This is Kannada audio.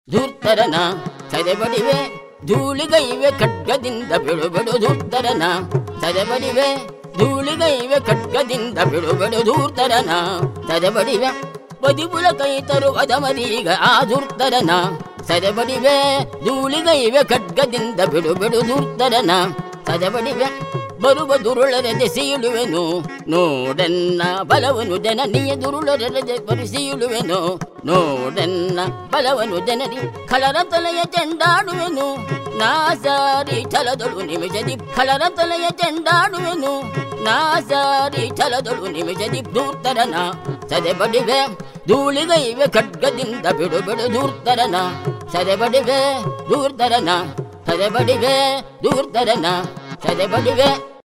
ಧೂರ್ತರನ ಸದೆಬಡಿವೆ ಧೂಳಿಗೈವೆ ಖಡ್ಗದಿಂದ ಬಿಡು ಬಿಡು ಧೂರ್ತರನ ಸದೆಬಡಿವೆ ಧೂಳಿಗೈವೆ ಖಡ್ಗದಿಂದ ಬಿಡು ಬಿಡು ಧೂರ್ತರನ ಸದೆಬಡಿವೆ ಬದಿಬುಳ ಕೈ ತರುವದ ಮರೀಗ ಆ ಧೂರ್ತರನ ಸದೆಬಡಿವೆ ಧೂಳಿಗೈವೆ ಖಡ್ಗದಿಂದ ಬಿಡು ಬಿಡು ಧೂರ್ತರನ ಸದೆಬಡಿವೆ ಬರುವ ದುರುಳರದೆ ಸೀಳುವೆನು ನೋಡನ್ನ ಬಲವನು ಜನನಿಯ ದುರುಳರದೆ ಪರಿಸೀಳುವೆನು ನೋಡನ್ನ ಬಲವನು ಜನನಿ ಖಳರ ತಲೆಯ ಚೆಂಡಾಡುವೆನು ನಾಸಾರಿ ಛಲದಳು ನಿಮಿಷದಿ ಖಳರ ತಲೆಯ ಚೆಂಡಾಡುವೆನು ನಾಸಾರಿ ಛಲದಳು ನಿಮಿಷದಿ ಧೂರ್ತರನ ಸದೆಬಡಿವೆ ಧೂಳಿಗೈವೆ ಖಡ್ಗದಿಂದ ಬಿಡು ಬಿಡು ಧೂರ್ತರನ ಸದೆಬಡಿವೆ ಧೂರ್ತರನ ಸದೆಬಡಿವೆ ಧೂರ್ತರನ ಸದೆಬಡಿವೆ